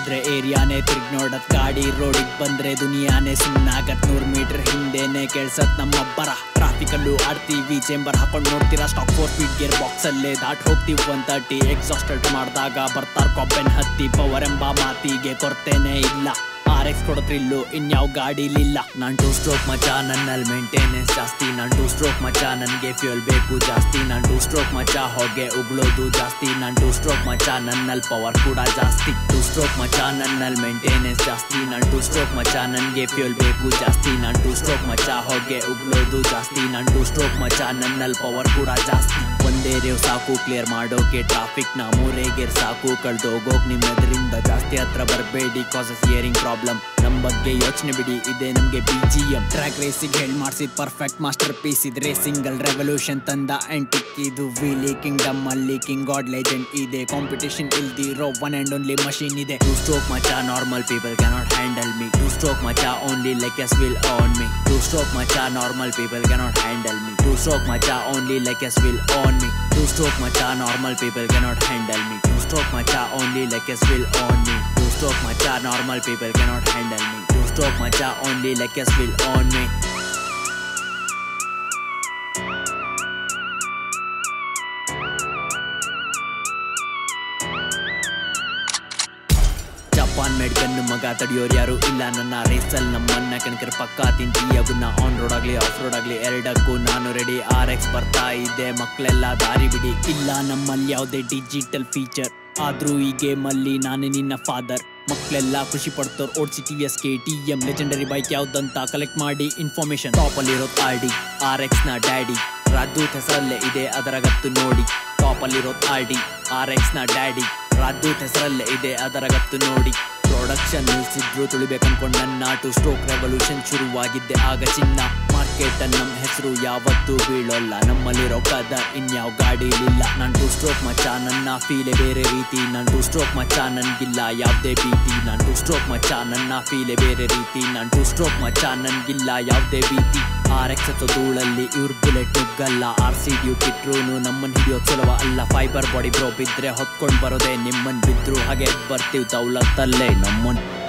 ಆದ್ರೆ ಏರಿಯಾನೇ ತಿರ್ಗ್ ನೋಡತ್ ಗಾಡಿ ರೋಡಿಗ್ ಬಂದ್ರೆ ದುನಿಯಾನೇ ಸುಮ್ನಾಗತ್ ನೂರ್ ಮೀಟರ್ ಹಿಂದೆನೆ ಕೇಳ್ಸತ್ ನಮ್ಮಬ್ಬರ ಟ್ರಾಫಿಕ್ ಅಲ್ಲೂ ಆಡ್ತೀವಿ ಚೇಂಬರ್ ಹಾಕೊಂಡ್ ನೋಡ್ತೀರಾ stock four feet gearbox ಅಲ್ಲೇ ದಾಟ್ ಹೋಗ್ತೀವಿ ಒನ್ ತರ್ಟಿ ಎಕ್ಸಾಸ್ಟೆಡ್ ಮಾಡಿದಾಗ ಬರ್ತಾರ್ ಕೊಬ್ಬೆನ್ ಹತ್ತಿ ಪವರ್ ಎಂಬ ಮಾತಿಗೆ ಕೊರತೆನೇ ಇಲ್ಲ ಆರ್ ಎಕ್ಸ್ ಕೊಡೋದ್ರಿಲ್ಲೂ ಇನ್ಯಾವ ಗಾಡಿಲಿಲ್ಲ ನಾನ್ ಟೂ ಸ್ಟ್ರೋಕ್ ಮಚ ನನ್ನಲ್ಲಿ ಮೇಂಟೆನೆನ್ಸ್ ಜಾಸ್ತಿ ನಾನ್ ಟೂ ಸ್ಟ್ರೋಕ್ ಮಚ ನನ್ಗೆ ಫ್ಯೂಲ್ ಬೇಕು ಜಾಸ್ತಿ ನಾನ್ ಟೂ ಸ್ಟ್ರೋಕ್ ಮಚ ಹೊಗೆ ಉಗುಳೋದು ಜಾಸ್ತಿ ನಾನ್ ಟೂ ಸ್ಟ್ರೋಕ್ ಮಚ ನನ್ನಲ್ಲಿ ಪವರ್ ಕೂಡ ಜಾಸ್ತಿ ಟೂ ಸ್ಟ್ರೋಕ್ ಮಚ ನನ್ನಲ್ಲಿ ಮೇಂಟೆನೆನ್ಸ್ ಜಾಸ್ತಿ ನಾನ್ ಟೂ ಸ್ಟ್ರೋಕ್ ಮಚ ನನ್ಗೆ ಫ್ಯೂಲ್ ಬೇಕು ಜಾಸ್ತಿ ನಾನ್ ಟೂ ಸ್ಟ್ರೋಕ್ ಮಚ ಹೊಗೆ ಉಗುಳೋದು ಜಾಸ್ತಿ ನಾನ್ ಟೂ ಸ್ಟ್ರೋಕ್ ಮಚ ನನ್ನಲ್ಲಿ ಪವರ್ ಕೂಡ ಜಾಸ್ತಿ ಒಂದೇ ರೇವ್ ಸಾಕು ಕ್ಲಿಯರ್ ಮಾಡೋಕೆ ಟ್ರಾಫಿಕ್ ನ ಮೂರೇ ಗೇರ್ ಸಾಕು ಕಳ್ದೋಗೋಗ್ ನಿಮ್ ಎದುರಿಂದ ಜಾಸ್ತಿ ಹತ್ರ ಬರಬೇಡಿ ಕಾಸಸ್ ಹಿಯರಿಂಗ್ ಪ್ರಾಬ್ಲಮ್ ನಮ್ ಬಗ್ಗೆ ಯೋಚನೆ ಬಿಡಿ ಇದೆ ನಮ್ಗೆ ಬಿ ಜಿ ಎಂ ಟ್ರ್ಯಾಕ್ ರೇಸಿಗೆ ಹೇಳ್ ಮಾಡ್ಸಿದ್ ಪರ್ಫೆಕ್ಟ್ ಮಾಸ್ಟರ್ ಪೀಸ್ ಇದ್ರೆ ಸಿಂಗಲ್ ರೆವಲ್ಯೂಷನ್ ತಂದ ಆಂಟಿಕ್ ಇದು ವಿಲಿ ಕಿಂಗ್ಡಮ್ ಅಲ್ಲಿ ಕಿಂಗ್ ಗಾಡ್ ಲೆಜೆಂಡ್ ಇದೆ ಕಾಂಪಿಟೇಷನ್ ಇಲ್ದಿರೋ ಒನ್ ಅಂಡ್ ಓನ್ಲಿ ಮಷೀನ್ ಇದೆ ಟೂ ಸ್ಟ್ರೋಕ್ ಮಚ normal people cannot handle me two stroke ಮಚ only legs will on me two stroke ಮಚ normal people cannot handle me two stroke ಮಚ only legs will on me two stroke ಮಚ normal people cannot handle me two stroke ಮಚ only legs will on me two stroke ಮಚ normal people cannot handle me two stroke ಮಚ only legs will on me Japan made gun ಮಗ ತಡಿಯೋರು ಯಾರು ಇಲ್ಲ ನನ್ನ ರೇಸಲ್ ನಮ್ಮನ್ನ ಕಣಕರ ಪಕ್ಕ ತಿಂತೀಯಗುನ್ನ ಆನ್ ರೋಡ್ ಆಗ್ಲಿ ಆಫ್ ರೋಡ್ ಆಗ್ಲಿ ಎರಡಕ್ಕೂ ನಾನು ರೆಡಿ ಆರ್ ಎಕ್ಸ್ ಬರ್ತಾ ಇದೆ ಮಕ್ಕಳೆಲ್ಲ ದಾರಿ ಬಿಡಿ ಇಲ್ಲ ನಮ್ಮಲ್ಲಿ ಯಾವುದೇ ಡಿಜಿಟಲ್ ಫೀಚರ್ ಆದ್ರೂ ಈ ಗೇಮ್ ಅಲ್ಲಿ ನಾನೇ ನಿನ್ನ ಫಾದರ್ ಮಕ್ಕಳೆಲ್ಲ ಖುಷಿ ಪಡ್ತೋರ್ ಓಡ್ಸಿ T S K T M legendary bike ಯಾವ್ದಂತ ಕಲೆಕ್ಟ್ ಮಾಡಿ ಇನ್ಫಾರ್ಮೇಶನ್ ಟಾಪ್ ಅಲ್ಲಿರೋ ಆರ್ ಡಿ ಆರ್ ಎಕ್ಸ್ ನ ಡ್ಯಾಡಿ ರಾಜದೂತ್ ಹೆಸರಲ್ಲೇ ಇದೆ ಅದರಗತ್ತು ನೋಡಿ ಟಾಪ್ ಅಲ್ಲಿರೋ ಆರ್ ಡಿ ಆರ್ ಎಕ್ಸ್ ನ ಡ್ಯಾಡಿ ರಾಜದೂತ್ ಹೆಸರಲ್ಲೇ ಇದೆ ಅದರಗತ್ತು ನೋಡಿ ಪ್ರೊಡಕ್ಷನ್ ನಿಲ್ಸಿದ್ರು ತುಳಿಬೇಕನ್ಕೊಂಡ್ ನನ್ನ ಟು ಸ್ಟ್ರೋಕ್ ರೆವಲ್ಯೂಷನ್ ಶುರುವಾಗಿದ್ದೆ ಆಗ ಚಿನ್ನ ಮಾರ್ಕೆಟ್ ನಮ್ಮ ಹೆಸರು ಯಾವತ್ತೂ ಬೀಳೋಲ್ಲ ನಮ್ಮಲ್ಲಿರೋ ಕದ ಇನ್ಯಾವ ಗಾಡಿಲಿಲ್ಲ ನಾನ್ ಟು ಸ್ಟ್ರೋಕ್ ಮಚ್ಚ ನನ್ನ ಫೀಲೆ ಬೇರೆ ರೀತಿ ನಾನ್ ಟು ಸ್ಟ್ರೋಕ್ ಮಚ್ಚ ನನ್ಗಿಲ್ಲ ಯಾವ್ದೇ ಭೀತಿ ನಾನ್ ಟು ಸ್ಟ್ರೋಕ್ ಮಚ್ಚ ನನ್ನ ಫೀಲೆ ಬೇರೆ ರೀತಿ ನಾನ್ ಟು ಸ್ಟ್ರೋಕ್ ಮಚ್ಚ ನನ್ಗಿಲ್ಲ ಯಾವ್ದೇ ಭೀತಿ ಆರ್ ಎಕ್ಸ್ ಹತ್ತೋ ಧೂಳಲ್ಲಿ ಇವ್ರ ಬುಲೆಟ್ ನುಗ್ಗಲ್ಲ ಆರ್ ಸಿ ಡ್ಯೂ ಕಿಟ್ರೂನು ನಮ್ಮನ್ ಹಿಡಿಯೋ ಸುಲಭ ಅಲ್ಲ ಫೈಬರ್ ಬಾಡಿ ಬ್ರೋ ಬಿದ್ರೆ ಹೊತ್ಕೊಂಡ್ ಬರೋದೇ ನಿಮ್ಮನ್ ಬಿದ್ರು ಹಾಗೆ ಬರ್ತೀವಿ ದೌಲತ್ತಲ್ಲೇ ನಮ್ಮನ್